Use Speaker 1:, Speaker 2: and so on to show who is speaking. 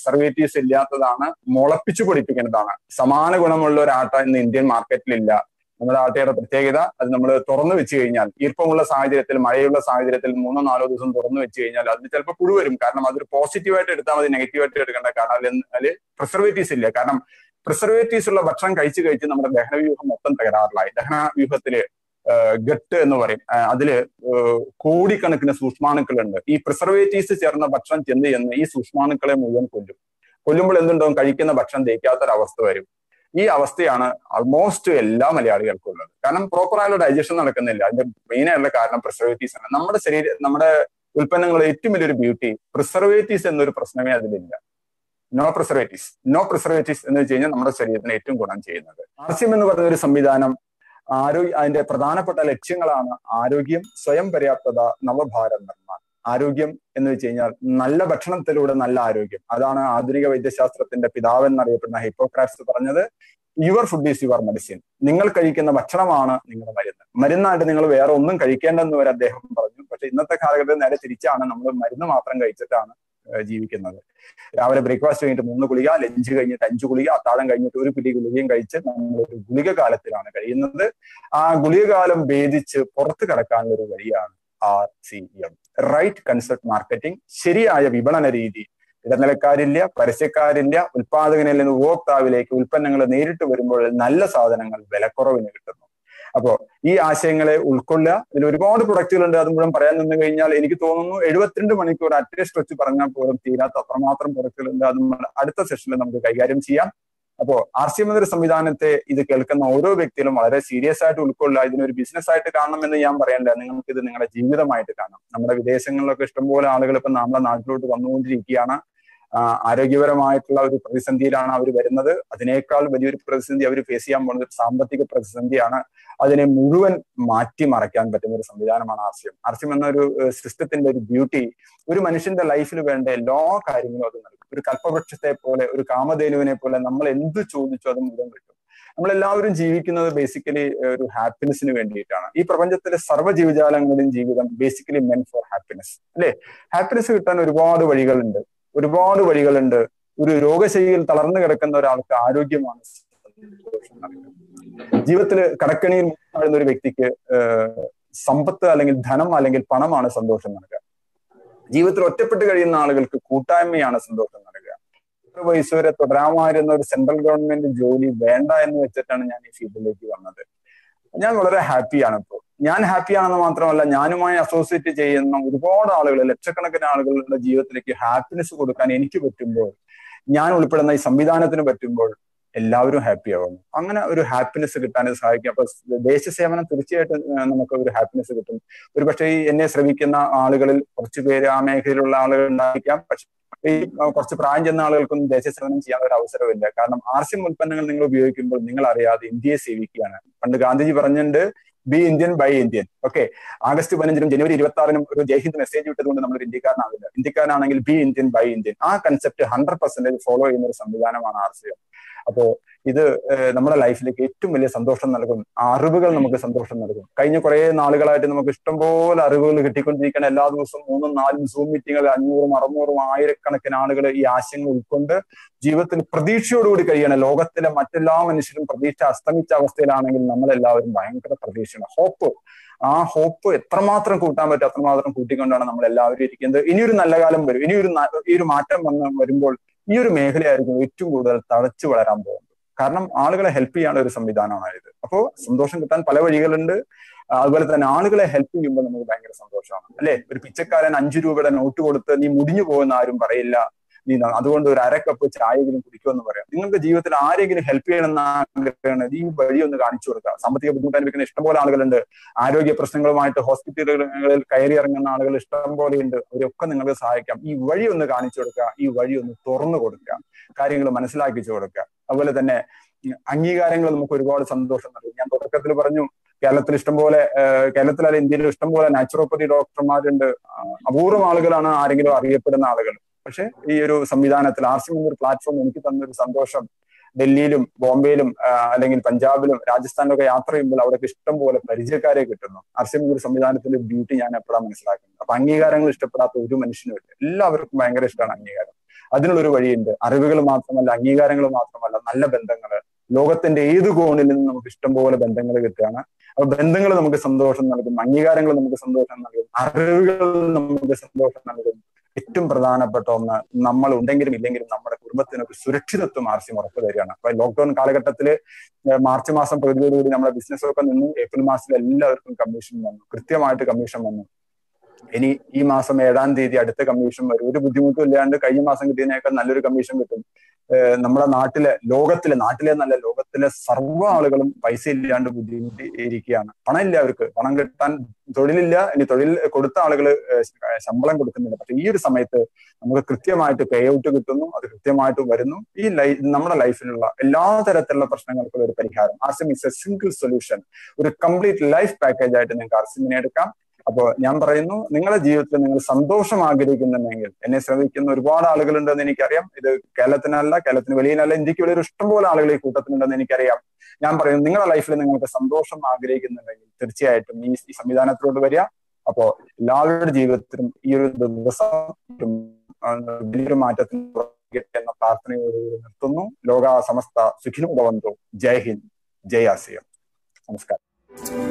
Speaker 1: preservatives ഇല്ലാത്തതാണ് മുളപ്പിച്ചു പൊടിപ്പിക്കുന്നതാണ് സമാന ഗുണമുള്ള ഒരു ആട്ട ഇന്ന് ഇന്ത്യൻ മാർക്കറ്റിലില്ല നമ്മുടെ ആട്ടയുടെ പ്രത്യേകത അത് നമ്മൾ തുറന്നു വെച്ച് കഴിഞ്ഞാൽ ഈർപ്പമുള്ള സാഹചര്യത്തിൽ മഴയുള്ള സാഹചര്യത്തിൽ മൂന്നോ നാലോ ദിവസം തുറന്നു വെച്ച് കഴിഞ്ഞാൽ അതിന് ചിലപ്പോൾ പുഴു വരും കാരണം അതൊരു പോസിറ്റീവായിട്ട് എടുത്താൽ മതി നെഗറ്റീവായിട്ട് എടുക്കേണ്ട കാരണം അതിൽ അതിൽ പ്രിസർവേറ്റീവ്സ് ഇല്ല കാരണം പ്രിസർവേറ്റീവ്സ് ഉള്ള ഭക്ഷണം കഴിച്ച് കഴിച്ച് നമ്മുടെ ദഹനവ്യൂഹം മൊത്തം തകരാറിലായി ദഹനവ്യൂഹത്തില് ഗട്ട് എന്ന് പറയും അതില് കോടിക്കണക്കിന് സൂക്ഷ്മാണുക്കളുണ്ട് ഈ പ്രിസർവേറ്റീവ്സ് ചേർന്ന ഭക്ഷണം ചെന്ന് ചെന്ന് ഈ സൂക്ഷ്മാണുക്കളെ മുഴുവൻ കൊല്ലും കൊല്ലുമ്പോൾ എന്തുണ്ടാവും കഴിക്കുന്ന ഭക്ഷണം ദഹിക്കാത്തൊരവസ്ഥ വരും ഈ അവസ്ഥയാണ് ആൾമോസ്റ്റ് എല്ലാ മലയാളികൾക്കും ഉള്ളത് കാരണം പ്രോപ്പറായുള്ള ഡൈജഷൻ നടക്കുന്നില്ല അതിന്റെ മെയിൻ ആയിട്ടുള്ള കാരണം പ്രിസർവേറ്റീവ്സ് ആണ് നമ്മുടെ ശരീര നമ്മുടെ ഉൽപ്പന്നങ്ങളുടെ ഏറ്റവും വലിയൊരു ബ്യൂട്ടി പ്രിസർവേറ്റീവ്സ് എന്നൊരു പ്രശ്നമേ അതിലില്ല നോ പ്രിസർവേറ്റീവ്സ് നോ പ്രിസർവേറ്റീവ്സ് എന്ന് വെച്ച് കഴിഞ്ഞാൽ നമ്മുടെ ശരീരത്തിന് ഏറ്റവും ഗുണം ചെയ്യുന്നത് ആർസ്യം എന്ന് പറയുന്ന ഒരു സംവിധാനം ആരോഗ്യ അതിന്റെ പ്രധാനപ്പെട്ട ലക്ഷ്യങ്ങളാണ് ആരോഗ്യം സ്വയം പര്യാപ്തത നവഭാരത് നിർമ്മാണം ആരോഗ്യം എന്ന് വെച്ച് കഴിഞ്ഞാൽ നല്ല ഭക്ഷണത്തിലൂടെ നല്ല ആരോഗ്യം അതാണ് ആധുനിക വൈദ്യശാസ്ത്രത്തിന്റെ പിതാവ് എന്നറിയപ്പെടുന്ന ഹിപ്പോക്രാറ്റ്സ് പറഞ്ഞത് your food is your medicine നിങ്ങൾ കഴിക്കുന്ന ഭക്ഷണമാണ് നിങ്ങളുടെ മരുന്ന് മരുന്നായിട്ട് നിങ്ങൾ വേറെ ഒന്നും കഴിക്കേണ്ടെന്ന് വരെ അദ്ദേഹം പറഞ്ഞു പക്ഷെ ഇന്നത്തെ കാലഘട്ടത്തിൽ നേരെ തിരിച്ചാണ് നമ്മൾ മരുന്ന് മാത്രം കഴിച്ചിട്ടാണ് ജീവിക്കുന്നത് രാവിലെ ബ്രേക്ക്ഫാസ്റ്റ് കഴിഞ്ഞിട്ട് മൂന്ന് ഗുളിക ലഞ്ച് കഴിഞ്ഞിട്ട് അഞ്ച് ഗുളിക അത്താഴം കഴിഞ്ഞിട്ട് ഒരു പിടി ഗുളികയും കഴിച്ച് നമ്മൾ ഒരു ഗുളിക കാലത്തിലാണ് കഴിയുന്നത് ആ ഗുളിക കാലം ഭേദിച്ച് പുറത്തു കടക്കാനുള്ള ഒരു വഴിയാണ് R C M right concept marketing ശരിയായ വിപണന രീതി ഇടനിലക്കാരില്ല പരസ്യക്കാരില്ല ഉൽപാദകനിൽ നിന്ന് ഉപഭോക്താവിലേക്ക് ഉൽപ്പന്നങ്ങൾ നേരിട്ട് വരുമ്പോൾ നല്ല സാധനങ്ങൾ വിലക്കുറവിന് കിട്ടുന്നു അപ്പോ ഈ ആശയങ്ങളെ ഉൾക്കൊള്ളുക ഇതിൽ ഒരുപാട് പ്രൊഡക്റ്റുകളുണ്ട് അത് മുഴുവൻ പറയാൻ നിന്ന് കഴിഞ്ഞാൽ എനിക്ക് തോന്നുന്നു എഴുപത്തിരണ്ട് മണിക്കൂർ അറ്റേ സ്ട്രെച്ച് പറഞ്ഞാൽ പോലും തീരാത്ത അത്രമാത്രം പ്രൊഡക്റ്റുകളുണ്ട് അത് അടുത്ത സെഷനിൽ നമുക്ക് കൈകാര്യം ചെയ്യാം അപ്പോ ആർ സി എം എന്നൊരു സംവിധാനത്തെ ഇത് കേൾക്കുന്ന ഓരോ വ്യക്തിയിലും വളരെ സീരിയസ് ആയിട്ട് ഉൾക്കൊള്ളുക ഇതിനൊരു ബിസിനസ് ആയിട്ട് കാണണമെന്ന് ഞാൻ പറയണ്ട നിങ്ങൾക്ക് ഇത് നിങ്ങളുടെ ജീവിതമായിട്ട് കാണാം നമ്മുടെ വിദേശങ്ങളിലൊക്കെ ഇഷ്ടംപോലെ ആളുകൾ ഇപ്പൊ നമ്മുടെ നാട്ടിലോട്ട് വന്നുകൊണ്ടിരിക്കുകയാണ് ആരോഗ്യപരമായിട്ടുള്ള ഒരു പ്രതിസന്ധിയിലാണ് അവർ വരുന്നത് അതിനേക്കാൾ വലിയൊരു പ്രതിസന്ധി അവർ ഫേസ് ചെയ്യാൻ പോകുന്നത് ഒരു സാമ്പത്തിക പ്രതിസന്ധിയാണ് അതിനെ മുഴുവൻ മാറ്റിമറയ്ക്കാൻ പറ്റുന്ന ഒരു സംവിധാനമാണ് ആർസ്യം ആർസ്യം എന്നൊരു സിസ്റ്റത്തിന്റെ ഒരു ബ്യൂട്ടി ഒരു മനുഷ്യന്റെ ലൈഫിൽ വേണ്ട എല്ലാ കാര്യങ്ങളും അത് നൽകും ഒരു കൽപ്പവൃക്ഷത്തെ പോലെ ഒരു കാമധേനുവിനെ പോലെ നമ്മൾ എന്ത് ചോദിച്ചു അത് മുഴുവൻ കിട്ടും നമ്മളെല്ലാവരും ജീവിക്കുന്നത് ബേസിക്കലി ഒരു ഹാപ്പിനെസ്സിന് വേണ്ടിയിട്ടാണ് ഈ പ്രപഞ്ചത്തിലെ സർവ്വ ജീവജാലങ്ങളുടെയും ജീവിതം ബേസിക്കലി മെൻ ഫോർ ഹാപ്പിനെസ് അല്ലെ ഹാപ്പിനെസ് കിട്ടാൻ ഒരുപാട് വഴികളുണ്ട് ഒരുപാട് വഴികളുണ്ട് ഒരു രോഗശൈലിയിൽ തളർന്നു കിടക്കുന്ന ഒരാൾക്ക് ആരോഗ്യമാണ് ജീവിതത്തിൽ കടക്കണിയിൽ മുഴുന്ന ഒരു വ്യക്തിക്ക് സമ്പത്ത് അല്ലെങ്കിൽ ധനം അല്ലെങ്കിൽ പണമാണ് സന്തോഷം നൽകുക ജീവിതത്തിൽ ഒറ്റപ്പെട്ട് കഴിയുന്ന ആളുകൾക്ക് കൂട്ടായ്മയാണ് സന്തോഷം നൽകുക എത്ര വയസ്സ് വരെ തുടരാമായിരുന്ന ഒരു സെൻട്രൽ ഗവൺമെന്റ് ജോലി വേണ്ട എന്ന് വെച്ചിട്ടാണ് ഞാൻ ഈ ഫീൽഡിലേക്ക് വന്നത് ഞാൻ വളരെ ഹാപ്പിയാണ് ഇപ്പോൾ ഞാൻ ഹാപ്പിയാണെന്ന് മാത്രമല്ല ഞാനുമായി അസോസിയേറ്റ് ചെയ്യുന്ന ഒരുപാട് ആളുകൾ ലക്ഷക്കണക്കിന് ആളുകളുടെ ജീവിതത്തിലേക്ക് ഹാപ്പിനെസ് കൊടുക്കാൻ എനിക്ക് പറ്റുമ്പോൾ ഞാൻ ഉൾപ്പെടുന്ന ഈ സംവിധാനത്തിന് പറ്റുമ്പോൾ എല്ലാവരും ഹാപ്പി ആവുന്നു അങ്ങനെ ഒരു ഹാപ്പിനെസ് കിട്ടാൻ സഹായിക്കും അപ്പൊ ദേശസേവനം തീർച്ചയായിട്ടും നമുക്ക് ഒരു ഹാപ്പിനെസ് കിട്ടും ഒരു പക്ഷേ ഈ എന്നെ ശ്രമിക്കുന്ന ആളുകളിൽ കുറച്ചു പേര് ആ മേഖലയിലുള്ള ആളുകൾ ഉണ്ടായിരിക്കാം പക്ഷെ ഈ കുറച്ച് പ്രായം ചെന്ന ആളുകൾക്കൊന്നും ദേശസേവനം ചെയ്യാൻ ഒരു അവസരമില്ല കാരണം ആർസ്യം ഉൽപ്പന്നങ്ങൾ നിങ്ങൾ ഉപയോഗിക്കുമ്പോൾ നിങ്ങൾ അറിയാതെ ഇന്ത്യയെ സേവിക്കുകയാണ് പണ്ട് ഗാന്ധിജി പറഞ്ഞിട്ടുണ്ട് be Indian buy Indian okay August പതിനഞ്ചിനും ജനുവരി ഇരുപത്തി ആറിനും ഒരു ജയ്ഹിന്ദ് മെസ്സേജ് വിട്ടതുകൊണ്ട് നമ്മൾ ഇന്ത്യക്കാരനാവില്ല ഇന്ത്യക്കാരനാണെങ്കിൽ ബി ഇന്ത്യൻ ബൈ ഇന്ത്യൻ ആ കൺസെപ്റ്റ് ഹൺഡ്രഡ് പെർസെന്റേജ് ഫോളോ ചെയ്യുന്ന ഒരു സംവിധാനമാണ് ആർ സി എം അപ്പോ ഇത് നമ്മുടെ ലൈഫിലേക്ക് ഏറ്റവും വലിയ സന്തോഷം നൽകും ആ അറിവുകൾ നമുക്ക് സന്തോഷം നൽകും കഴിഞ്ഞ കുറെ നാളുകളായിട്ട് നമുക്ക് ഇഷ്ടംപോലെ അറിവുകൾ കിട്ടിക്കൊണ്ടിരിക്കണം എല്ലാ ദിവസവും മൂന്നും നാലും സൂം മീറ്റിങ്ങുകൾ അഞ്ഞൂറും അറുന്നൂറും ആയിരക്കണക്കിന് ആളുകൾ ഈ ആശയങ്ങൾ ഉൾക്കൊണ്ട് ജീവിതത്തിൽ പ്രതീക്ഷയോടുകൂടി കഴിയണം ലോകത്തിലെ മറ്റെല്ലാ മനുഷ്യരും പ്രതീക്ഷ അസ്തമിച്ച അവസ്ഥയിലാണെങ്കിൽ നമ്മളെല്ലാവരും ഭയങ്കര പ്രതീക്ഷയാണ് ഹോപ്പ് ആ ഹോപ്പ് എത്രമാത്രം കൂട്ടാൻ പറ്റും അത്രമാത്രം കൂട്ടിക്കൊണ്ടാണ് നമ്മൾ എല്ലാവരും ഇരിക്കുന്നത് ഇനിയൊരു നല്ല കാലം വരും ഇനിയൊരു ഈ ഒരു മാറ്റം വന്ന് വരുമ്പോൾ ഈ ഒരു മേഖലയായിരിക്കും ഏറ്റവും കൂടുതൽ തഴച്ചു വളരാൻ പോകുന്നത് കാരണം ആളുകളെ ഹെൽപ്പ് ചെയ്യാനുള്ള ഒരു സംവിധാനമാണ് ഇത് അപ്പോൾ സന്തോഷം കിട്ടാൻ പല വഴികളുണ്ട് അതുപോലെ തന്നെ ആളുകളെ ഹെൽപ്പ് ചെയ്യുമ്പോൾ നമുക്ക് ഭയങ്കര സന്തോഷമാണ് അല്ലെ ഒരു പിച്ചക്കാരൻ അഞ്ചു രൂപയുടെ നോട്ട് കൊടുത്ത് നീ മുടിഞ്ഞു പോകുന്ന ആരും പറയില്ല നീ അതുകൊണ്ട് ഒരു അര കപ്പ് ചായയെങ്കിലും കുടിക്കുമെന്ന് പറയാം നിങ്ങൾക്ക് ജീവിതത്തിൽ ആരെങ്കിലും ഹെൽപ്പ് ചെയ്യണമെന്ന് ആഗ്രഹമാണ് ഈ വഴി ഒന്ന് കാണിച്ചു കൊടുക്കുക സാമ്പത്തിക ബുദ്ധിമുട്ട് അനുഭവിക്കുന്ന ഇഷ്ടംപോലെ ആളുകളുണ്ട് ആരോഗ്യ പ്രശ്നങ്ങളുമായിട്ട് ഹോസ്പിറ്റലുകളിൽ കയറി ഇറങ്ങുന്ന ആളുകൾ ഇഷ്ടംപോലെ ഉണ്ട് അവരൊക്കെ നിങ്ങൾക്ക് സഹായിക്കാം ഈ വഴി ഒന്ന് കാണിച്ചു കൊടുക്കുക ഈ വഴി ഒന്ന് തുറന്നു കൊടുക്കുക കാര്യങ്ങൾ മനസ്സിലാക്കിച്ചു കൊടുക്കുക അതുപോലെ തന്നെ അംഗീകാരങ്ങൾ നമുക്ക് ഒരുപാട് സന്തോഷം നൽകും ഞാൻ തുടക്കത്തിൽ പറഞ്ഞു കേരളത്തിൽ ഇഷ്ടംപോലെ കേരളത്തിലല്ല ഇന്ത്യയിൽ ഇഷ്ടംപോലെ നാച്ചുറോപ്പതി ഡോക്ടർമാരുണ്ട് അപൂർവം ആളുകളാണ് ആരെങ്കിലും അറിയപ്പെടുന്ന ആളുകൾ പക്ഷെ ഈ ഒരു സംവിധാനത്തിൽ ആർ സി എന്നൊരു പ്ലാറ്റ്ഫോം എനിക്ക് തന്നൊരു സന്തോഷം ഡൽഹിയിലും ബോംബെയിലും അല്ലെങ്കിൽ പഞ്ചാബിലും രാജസ്ഥാനിലൊക്കെ യാത്ര ചെയ്യുമ്പോൾ അവിടെ ഇഷ്ടം പോലെ പരിചയക്കാരെ കിട്ടുന്നു ആർ സി എന്നൊരു സംവിധാനത്തിന്റെ ബ്യൂട്ടി ഞാൻ എപ്പോഴാണ് മനസ്സിലാക്കുന്നത് അപ്പൊ അംഗീകാരങ്ങൾ ഇഷ്ടപ്പെടാത്ത ഒരു മനുഷ്യനും ഇല്ല എല്ലാവർക്കും ഭയങ്കര ഇഷ്ടമാണ് അംഗീകാരം അതിനുള്ളൊരു വഴിയുണ്ട് അറിവുകൾ മാത്രമല്ല അംഗീകാരങ്ങൾ മാത്രമല്ല നല്ല ബന്ധങ്ങൾ ലോകത്തിന്റെ ഏത് കോണിൽ നിന്നും നമുക്ക് ഇഷ്ടംപോലെ ബന്ധങ്ങൾ കിട്ടുകയാണ് അപ്പൊ ബന്ധങ്ങൾ നമുക്ക് സന്തോഷം നൽകും അംഗീകാരങ്ങൾ നമുക്ക് സന്തോഷം നൽകും അറിവുകൾ നമുക്ക് സന്തോഷം നൽകും ഏറ്റവും പ്രധാനപ്പെട്ട ഒന്ന് നമ്മൾ ഉണ്ടെങ്കിലും ഇല്ലെങ്കിലും നമ്മുടെ കുടുംബത്തിന് ഒരു സുരക്ഷിതത്വം ആർ സി ഉറപ്പ് തരികയാണ് അപ്പൊ ലോക്ക്ഡൌൺ കാലഘട്ടത്തിൽ മാർച്ച് മാസം പകുതിയോടുകൂടി നമ്മുടെ ബിസിനസ് ഒക്കെ നിന്നു ഏപ്രിൽ മാസത്തിൽ എല്ലാവർക്കും കമ്മീഷൻ വന്നു കൃത്യമായിട്ട് കമ്മീഷൻ വന്നു ഇനി ഈ മാസം ഏഴാം തീയതി അടുത്ത കമ്മീഷൻ വരും ഒരു ബുദ്ധിമുട്ടും ഇല്ലാണ്ട് കഴിഞ്ഞ മാസം കിട്ടിയതിനേക്കാൾ നല്ലൊരു കമ്മീഷൻ കിട്ടും നമ്മുടെ നാട്ടിലെ ലോകത്തിലെ നാട്ടിലെ നല്ല ലോകത്തിലെ സർവ്വ ആളുകളും പൈസ ഇല്ലാണ്ട് ബുദ്ധിമുട്ടി ഇരിക്കുകയാണ് പണം ഇല്ല അവർക്ക് പണം കിട്ടാൻ തൊഴിലില്ല ഇനി തൊഴിൽ കൊടുത്ത ആളുകൾ ശമ്പളം കൊടുക്കുന്നില്ല പക്ഷെ ഈ ഒരു സമയത്ത് നമുക്ക് കൃത്യമായിട്ട് പേ ഔട്ട് കിട്ടുന്നു അത് കൃത്യമായിട്ട് വരുന്നു ഈ ലൈ നമ്മുടെ ലൈഫിലുള്ള എല്ലാ തരത്തിലുള്ള പ്രശ്നങ്ങൾക്കും ഒരു പരിഹാരം RCM is a single solution ഒരു കംപ്ലീറ്റ് ലൈഫ് പാക്കേജ് ആയിട്ട് നിങ്ങൾക്ക് ആർസിമിനെ എടുക്കാം അപ്പോൾ ഞാൻ പറയുന്നു നിങ്ങളുടെ ജീവിതത്തിൽ നിങ്ങൾ സന്തോഷം ആഗ്രഹിക്കുന്നുണ്ടെങ്കിൽ എന്നെ ശ്രമിക്കുന്ന ഒരുപാട് ആളുകളുണ്ടെന്ന് എനിക്കറിയാം ഇത് കേരളത്തിനല്ല കേരളത്തിന് വെളിയിലല്ല ഇന്ത്യക്ക് വലിയൊരു ഇഷ്ടംപോലെ ആളുകൾ ഈ കൂട്ടത്തിലുണ്ടെന്ന് എനിക്കറിയാം ഞാൻ പറയുന്നു നിങ്ങളുടെ ലൈഫിൽ നിങ്ങൾക്ക് സന്തോഷം ആഗ്രഹിക്കുന്നുണ്ടെങ്കിൽ തീർച്ചയായിട്ടും ഈ ഈ സംവിധാനത്തിലോട്ട് വരിക അപ്പോ എല്ലാവരുടെ ജീവിതത്തിലും ഈ ഒരു ദിവസം വലിയൊരു മാറ്റത്തിന് എന്ന പ്രാർത്ഥനയോടുകൂടി നിർത്തുന്നു ലോക സമസ്ത സുഖിനോ ഭവന്തോ ജയ് ഹിന്ദ് ജയ് ആസിയം നമസ്കാരം